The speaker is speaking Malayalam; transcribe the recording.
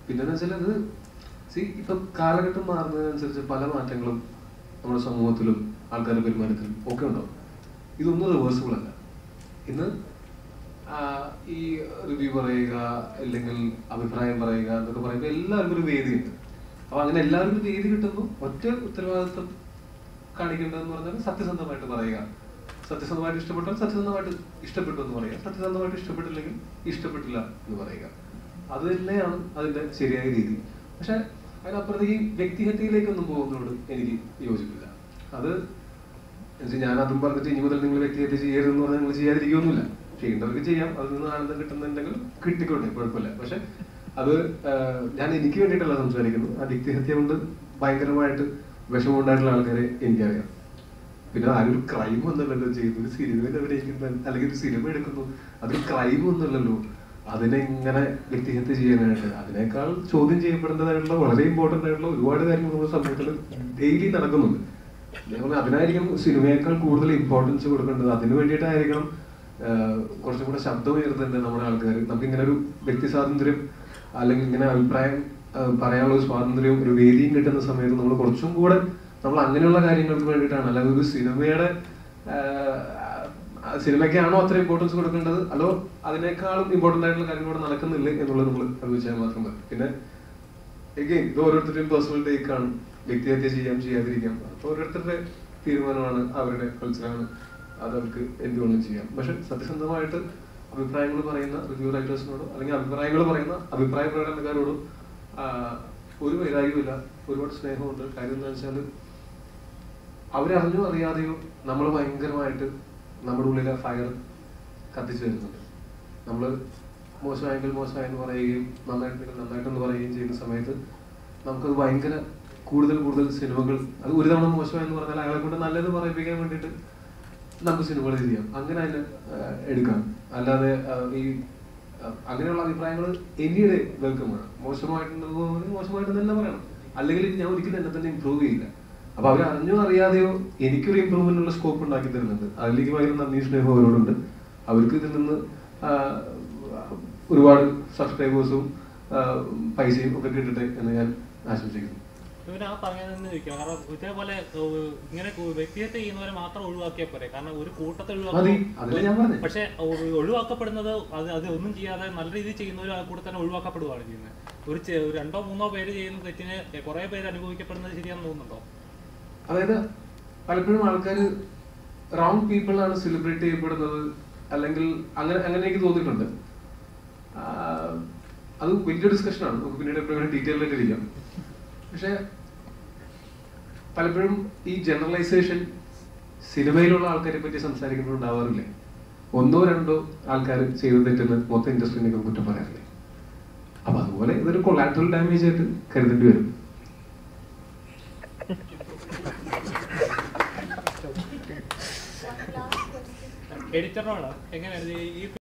പിന്നെന്ന് വെച്ചാൽ അത് സി ഇപ്പൊ കാലഘട്ടം മാറുന്നതിനനുസരിച്ച് പല മാറ്റങ്ങളും നമ്മുടെ സമൂഹത്തിലും ആൾക്കാരുടെ പെരുമാറ്റത്തിലും ഒക്കെ ഉണ്ടാവും ഇതൊന്നും റിവേഴ്സിബിൾ അല്ല ഇന്ന് ആ, ഈ റിവ്യൂ പറയുക അല്ലെങ്കിൽ അഭിപ്രായം പറയുക എന്നൊക്കെ പറയുമ്പോൾ എല്ലാവർക്കും ഒരു വേദിയുണ്ട് അപ്പൊ അങ്ങനെ എല്ലാവർക്കും ഒരു വേദി കിട്ടുമ്പോൾ ഒറ്റ ഉത്തരവാദിത്വം കാണിക്കേണ്ടതെന്ന് പറഞ്ഞാൽ സത്യസന്ധമായിട്ട് പറയുക സത്യസന്ധമായിട്ട് ഇഷ്ടപ്പെട്ടാൽ സത്യസന്ധമായിട്ട് ഇഷ്ടപ്പെട്ടു എന്ന് പറയുക സത്യസന്ധമായിട്ട് ഇഷ്ടപ്പെട്ടില്ലെങ്കിൽ ഇഷ്ടപ്പെട്ടില്ല എന്ന് പറയുക അത് തന്നെയാണ് അതിന്റെ ശരിയായ രീതി പക്ഷെ അതിനപ്പുറത്തേക്ക് ഈ വ്യക്തിഹത്യയിലേക്കൊന്നും പോകുന്നതോട് എനിക്ക് യോജിപ്പില്ല അത് എന്നുവെച്ചാൽ ഞാൻ അതും പറഞ്ഞിട്ട് ഇനി മുതൽ നിങ്ങൾ വ്യക്തിഹത്യ ചെയ്യരുതെന്ന് പറഞ്ഞാൽ നിങ്ങൾ ചെയ്യാതിരിക്കുകയൊന്നുമില്ല ചെയ്യേണ്ടവർക്ക് ചെയ്യാം അതിൽ നിന്ന് ആനന്ദം കിട്ടുന്നുണ്ടെങ്കിൽ കിട്ടിക്കോട്ടെ കുഴപ്പമില്ല പക്ഷെ അത് ആഹ്, ഞാൻ എനിക്ക് വേണ്ടിയിട്ടല്ല സംസാരിക്കുന്നത് ആ വ്യക്തിഹത്യ കൊണ്ട് ഭയങ്കരമായിട്ട് വിഷമമുണ്ടായിട്ടുള്ള ആൾക്കാരെ എനിക്കറിയാം പിന്നെ ആരും ഒരു ക്രൈം ഒന്നുമല്ലല്ലോ ചെയ്യുന്നത് ഒരു സിനിമയിൽ അഭിനയിക്കുന്ന അല്ലെങ്കിൽ ഒരു സിനിമ എടുക്കുന്നു അതൊരു ക്രൈം ഒന്നുമല്ലല്ലോ അതിനെ ഇങ്ങനെ വ്യക്തിഹത്യ ചെയ്യാനായിട്ട് അതിനേക്കാൾ ചോദ്യം ചെയ്യപ്പെടേണ്ടതായിട്ടുള്ള വളരെ ഇമ്പോർട്ടന്റ് ആയിട്ടുള്ള ഒരുപാട് കാര്യങ്ങൾ നമ്മുടെ സമൂഹത്തിൽ ഡെയിലി നടക്കുന്നുണ്ട് ഞങ്ങൾ അതിനായിരിക്കും സിനിമയേക്കാൾ കൂടുതൽ ഇമ്പോർട്ടൻസ് കൊടുക്കേണ്ടത് അതിനു വേണ്ടിയിട്ടായിരിക്കണം ആഹ്, കുറച്ചും കൂടെ ശബ്ദം ഉയർത്തേണ്ടത് നമ്മുടെ ആൾക്കാർ നമുക്ക് ഇങ്ങനെ ഒരു വ്യക്തി സ്വാതന്ത്ര്യം അല്ലെങ്കിൽ ഇങ്ങനെ അഭിപ്രായം ആഹ്, പറയാനുള്ള ഒരു സ്വാതന്ത്ര്യവും ഒരു വേദിയും കിട്ടുന്ന സമയത്ത് നമ്മൾ കുറച്ചും കൂടെ നമ്മൾ അങ്ങനെയുള്ള കാര്യങ്ങൾക്ക് വേണ്ടിയിട്ടാണ് അല്ലാതെ ഒരു സിനിമയുടെ ആഹ്, ആ സിനിമയ്ക്കാണോ അത്ര ഇമ്പോർട്ടൻസ് കൊടുക്കേണ്ടത് അതോ അതിനേക്കാളും ഇമ്പോർട്ടന്റ് ആയിട്ടുള്ള കാര്യങ്ങൾ ഇവിടെ നടക്കുന്നില്ലേ എന്നുള്ളത് നമ്മൾ ആലോചിച്ചാൽ മാത്രം മതി പിന്നെ എഗെയിൻ ഇത് ഓരോരുത്തരുടെയും പേഴ്സണൽ ടേക്ക് ആണ് വ്യക്തിഹത്യ ചെയ്യാം ചെയ്യാതിരിക്കാം അപ്പൊ ഓരോരുത്തരുടെ തീരുമാനമാണ് അവരുടെ കൾച്ചറാണ് അത് അവർക്ക് എന്തുകൊണ്ടും ചെയ്യാം പക്ഷെ സത്യസന്ധമായിട്ട് അഭിപ്രായങ്ങൾ പറയുന്ന റിവ്യൂ റൈറ്റേഴ്സിനോടോ അല്ലെങ്കിൽ അഭിപ്രായങ്ങൾ പറയുന്ന അഭിപ്രായ പ്രകടനക്കാരോടും ആ, ഒരു വൈരാഗ്യമില്ല ഒരുപാട് സ്നേഹമുണ്ട് കാര്യം എന്താ വെച്ചാൽ അവരറിഞ്ഞോ അറിയാതെയോ നമ്മൾ ഭയങ്കരമായിട്ട് നമ്മുടെ ഉള്ളിലെ ഫയർ കത്തിച്ചു വരുന്നുണ്ട് നമ്മൾ മോശമായെങ്കിൽ മോശമായെന്ന് പറയുകയും നന്നായിട്ടുണ്ടെങ്കിൽ നന്നായിട്ടെന്ന് പറയുകയും ചെയ്യുന്ന സമയത്ത് നമുക്കത് ഭയങ്കര കൂടുതൽ കൂടുതൽ സിനിമകൾ അത് ഒരു തവണ മോശമായെന്ന് പറഞ്ഞാൽ അയാളെ കൊണ്ട് നല്ലത് പറയിപ്പിക്കാൻ വേണ്ടിയിട്ട് നമുക്ക് സിനിമകൾ ചെയ്യാം അങ്ങനെ അതിനെ ആ, എടുക്കാം അല്ലാതെ ആ, ഈ ആ, അങ്ങനെയുള്ള അഭിപ്രായങ്ങൾ എനിയുടെ വെൽക്കമാണ് മോശമായിട്ടുണ്ടെന്ന് മോശമായിട്ട് തന്നെ പറയണം അല്ലെങ്കിൽ ഞാൻ ഒരിക്കലും എന്നെ തന്നെ ഇമ്പ്രൂവ് ചെയ്യില്ല അപ്പൊ അവർ അറിഞ്ഞോ അറിയാതെയോ എനിക്കൊരു ഇമ്പ്രൂവ്മെന്റിനുള്ള സ്കോപ്പ് ഉണ്ടാക്കി തരുന്നുണ്ട് അതിലേക്ക് ഭയങ്കര നന്ദി സ്നേഹം അവരോടുണ്ട് അവർക്ക് ഇതിൽ നിന്ന് ആ, ഒരുപാട് സബ്സ്ക്രൈബേഴ്സും പൈസയും ഒക്കെ കിട്ടട്ടെ എന്ന് ഞാൻ ആശംസിക്കുന്നു ഇവന് ആ പറഞ്ഞതെന്ന് ചോദിക്കാം കാരണം ഇതേപോലെ ഏഹ്, ഇങ്ങനെ കു- വ്യക്തിഹത്യ ചെയ്യുന്നവരെ മാത്രം ഒഴിവാക്കിയാൽ പോരെ കാരണം ഒരു കൂട്ടത്തെ മതി. അതല്ലേ ഞാൻ പറഞ്ഞത്. പക്ഷെ ഒ- ഒഴിവാക്കപ്പെടുന്നത് അത് അത് ഒന്നും ചെയ്യാതെ നല്ല രീതിയിൽ ചെയ്യുന്നവർ ആ കൂടെ തന്നെ ഒഴിവാക്കപ്പെടുകയാണ് ചെയ്യുന്നത് ഒരു ചെ- ഒരു രണ്ടോ മൂന്നോ പേര് ചെയ്യുന്ന തെറ്റിന് കുറെ പേര് അനുഭവിക്കപ്പെടുന്നത് ശരിയാണെന്ന് തോന്നുന്നുണ്ടോ അതായത് പലപ്പോഴും ആൾക്കാർ റോങ് പീപ്പിൾ ആണ് സെലിബ്രേറ്റ് ചെയ്യപ്പെടുന്നത് അല്ലെങ്കിൽ അങ്ങനെ അങ്ങനെ എനിക്ക് തോന്നിയിട്ടുണ്ട് ആഹ് അത് വലിയ ഡിസ്കഷനാണ് നമുക്ക് പിന്നീട് എപ്പോഴും ഡീറ്റെയിൽ ആയിട്ട് ഇരിക്കാം പക്ഷെ പലപ്പോഴും ഈ ജനറലൈസേഷൻ സിനിമയിലുള്ള ആൾക്കാരെ പറ്റി സംസാരിക്കുമ്പോൾ ഉണ്ടാവാറില്ലേ ഒന്നോ രണ്ടോ ആൾക്കാർ ചെയ്ത തെറ്റിന് മൊത്തം ഇൻഡസ്ട്രീനെ കുറ്റം പറയാറില്ലേ അപ്പൊ അതുപോലെ ഇതൊരു കൊളാട്രൽ ഡാമേജ് ആയിട്ട് കരുതേണ്ടി വരും എഡിറ്ററിനോട് എങ്ങനെയാണ് ഈ